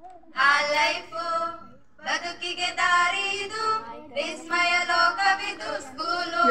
ಆ ಲೈಫು ಬದುಕಿಗೆ ದಾರಿ ಇದು ವಿಸ್ಮಯ ಲೋಕವಿದು ಸ್ಕೂಲು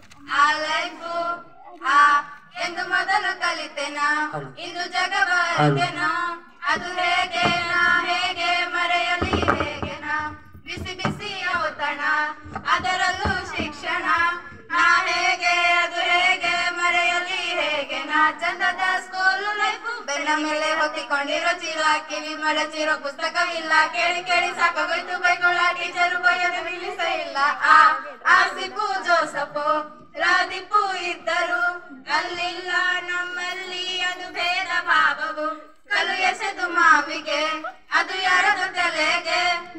ಆ ಲೈಫು ಆ ಎಂದು ಮೊದಲು ಕಲಿತೆನ ಇಂದು ಜಗವ ಅರಿತೆನ ಅದು ಹೇಗೆ ನಾ ಹೇಗೆ ಮರೆಯಲಿ ಹೇಗೆ ನಾ ಬಿಸಿ ಬಿಸಿ ಔತಣ ಅದರಲ್ಲೂ ಶಿಕ್ಷಣ ನಾ ಹೇಗೆ ಅದು ಹೇಗೆ ಮರೆಯಲಿ ಹೇಗೆ ನಾ ಚಂದದ ಸ್ಕೂಲ್ ಲೈಫು ಬೆನ್ನ ಮೇಲೆ ಹೊತ್ತಿಕೊಂಡಿರೋ ಚೀಲ ಕಿವಿ ಮಡಚಿರೋ ಪುಸ್ತಕವಿಲ್ಲ ಕೇಳಿ ಕೇಳಿ ಸಾಕಾಗೋಯ್ತು ಬೈಕೊಳ್ಳ ಟೀಚರು ಬೈಯೋದು ನಿಲ್ಲಿಸ ಇಲ್ಲ ಆ ಆಸಿಪು ಜೋಸಫು ರಾದಿಪು ಇದ್ದರು ಅಲ್ಲಿಲ್ಲ ನಮ್ಮಲ್ಲಿ ಅದು ಭೇದ ಭಾವವು ಕಲು ಎಸೆದು ಮಾವಿಗೆ ಅದು ಯಾರದು ತಲೆಗೆ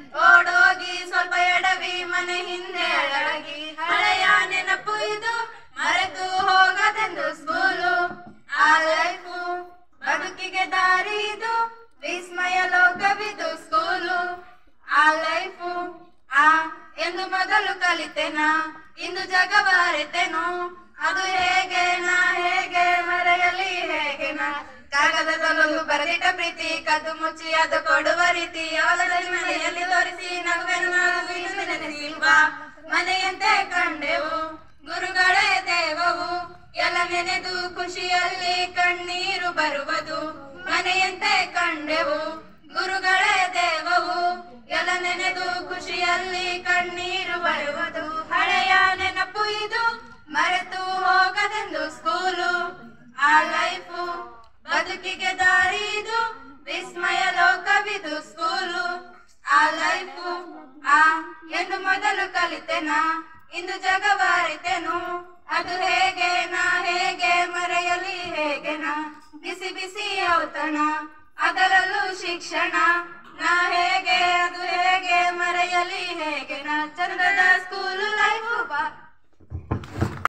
ಓಡೋಗಿ ಸ್ವಲ್ಪ ಎಡವಿ ಮನೆ ಹಿಂದೆ ಅಡಗಿ ಹಳೆಯ ನೆನಪು ಇದು ಮರೆತು ಹೋಗದೆಂದು ಸ್ಕೂಲು ಆ ಲೈಫು ಬದುಕಿಗೆ ದಾರಿ ಇದು ವಿಸ್ಮಯ ಲೋಕವಿದು ಸ್ಕೂಲು ಆ ಲೈಫು ಆ ಎಂದು ಮೊದಲು ಕಲಿತೆನ ಇಂದು ಜಗವ ಅರಿತೆನು ಅದು ಹೇಗೆ ನಾ ಹೇಗೆ ಮರೆಯಲಿ ಹೇಗೆ ನಾ ಕಾಗದದಲ್ಲೊಂದು ಬರೆದಿಟ್ಟ ಪ್ರೀತಿ ಕದ್ದು ಮುಚ್ಚಿ ಅದು ಕೊಡುವ ರೀತಿ ಅವಲದಲ್ಲಿ ಮನೆಯಲ್ಲಿ ತೋರಿಸಿ ನಗುವೆನು ನಾವು ಇನ್ನು ನೆನೆಸಿಲ್ವಾ ಮನೆಯಂತೆ ಕಂಡೆವು ಗುರುಗಳೇ ದೇವವು ಎಲ್ಲ ನೆನೆದು ಖುಷಿಯಲ್ಲಿ ಕಣ್ಣೀರು ಬರುವುದು ಮನೆಯಂತೆ ಕಂಡೆವು ಗುರುಗಳೇ ದೇವವು ಎಲ್ಲ ನೆನೆದು ಖುಷಿಯಲ್ಲಿ ಕಣ್ಣೀರು ಬರುವುದು ಹಳೆಯ ನೆನಪು ಇದು ಮರೆತು ಹೋಗದೆಂದು ಸ್ಕೂಲು ಆ ಲೈಫು ಬದುಕಿಗೆ ದಾರಿ ಇದು ವಿಸ್ಮಯ ಲೋಕವಿದು ಸ್ಕೂಲು ಆ ಲೈಫು ಆ ಎಂದು ಮೊದಲು ಕಲಿತೆನ ಇಂದು ಜಗವ ಅರಿತೆನು ಅದು ಹೇಗೆ ನಾ ಹೇಗೆ ಮರೆಯಲಿ ಹೇಗೆ ನಾ ಬಿಸಿ ಬಿಸಿ ಔತಣ ಅದರಲ್ಲೂ ಶಿಕ್ಷಣ ನಾ ಹೇಗೆ ಅದು ಹೇಗೆ ಮರೆಯಲಿ ಹೇಗೆ ನಾ ಚಂದದ ಸ್ಕೂಲು